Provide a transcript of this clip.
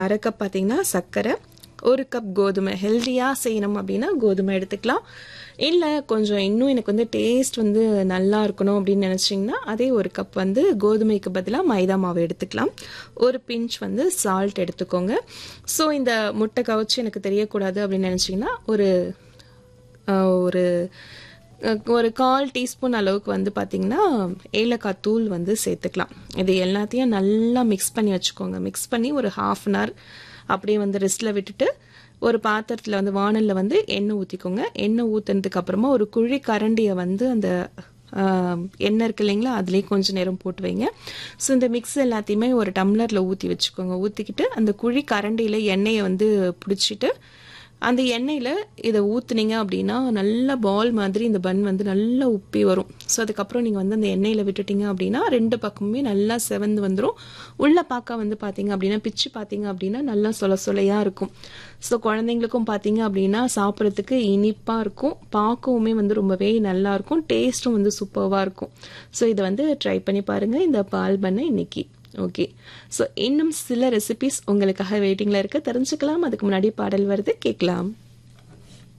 அரை கப் பார்த்தீங்கன்னா சர்க்கரை ஒரு கப் கோதுமை ஹெல்த்தியாக செய்யணும் அப்படின்னா கோதுமை எடுத்துக்கலாம் இல்லை கொஞ்சம் இன்னும் எனக்கு வந்து டேஸ்ட் வந்து நல்லா இருக்கணும் அப்படின்னு நினச்சிங்கன்னா அதே ஒரு கப் வந்து கோதுமைக்கு பதிலாக மைதா மாவு எடுத்துக்கலாம் ஒரு பிஞ்ச் வந்து சால்ட் எடுத்துக்கோங்க ஸோ இந்த முட்டை கவுச்சு எனக்கு தெரியக்கூடாது அப்படின்னு நினச்சிங்கன்னா ஒரு ஆஹ், ஒரு அஹ், ஒரு கால் டீஸ்பூன் அளவுக்கு வந்து பார்த்தீங்கன்னா ஏலக்காய் தூள் வந்து சேர்த்துக்கலாம் இது எல்லாத்தையும் நல்லா மிக்ஸ் பண்ணி வச்சுக்கோங்க மிக்ஸ் பண்ணி ஒரு ஹாஃப் அன் ஹவர் அப்படியே வந்து ரெஸ்ட்டில் விட்டுட்டு ஒரு பாத்திரத்தில் வந்து வானலில் வந்து எண்ணெய் ஊற்றிக்கோங்க எண்ணெய் ஊற்றுனதுக்கு அப்புறமா ஒரு குழி கரண்டியை வந்து அந்த ஆஹ், எண்ணெய் இருக்கு இல்லைங்களா அதுலேயே கொஞ்சம் நேரம் போட்டு வைங்க ஸோ இந்த மிக்ஸ் எல்லாத்தையுமே ஒரு டம்ளரில் ஊற்றி வச்சுக்கோங்க ஊற்றிக்கிட்டு அந்த குழி கரண்டியில் எண்ணெயை வந்து பிடிச்சிட்டு அந்த எண்ணெயில் இதை ஊற்றுனீங்க அப்படின்னா நல்ல பால் மாதிரி இந்த பன் வந்து நல்லா உப்பி வரும் ஸோ அதுக்கப்புறம் நீங்கள் வந்து அந்த எண்ணெயில் விட்டுட்டீங்க அப்படின்னா ரெண்டு பக்கமுமே நல்லா செவந்து வந்துடும் உள்ள பார்க்க வந்து பார்த்தீங்க அப்படின்னா பிச்சு பார்த்தீங்க அப்படின்னா நல்லா சொல சொலையாக இருக்கும் ஸோ குழந்தைங்களுக்கும் பார்த்தீங்க அப்படின்னா சாப்பிட்றதுக்கு இனிப்பாக இருக்கும் பார்க்கவுமே வந்து ரொம்பவே நல்லா இருக்கும் டேஸ்ட்டும் வந்து சூப்பராக இருக்கும் ஸோ இதை வந்து ட்ரை பண்ணி பாருங்கள் இந்த பால் பண்ணை இன்னைக்கு ஓகே ஸோ இன்னும் சில ரெசிபிஸ் உங்களுக்காக வெயிட்டிங்கில் இருக்க தெரிஞ்சுக்கலாம் அதுக்கு முன்னாடி பாடல் வருது கேட்கலாம்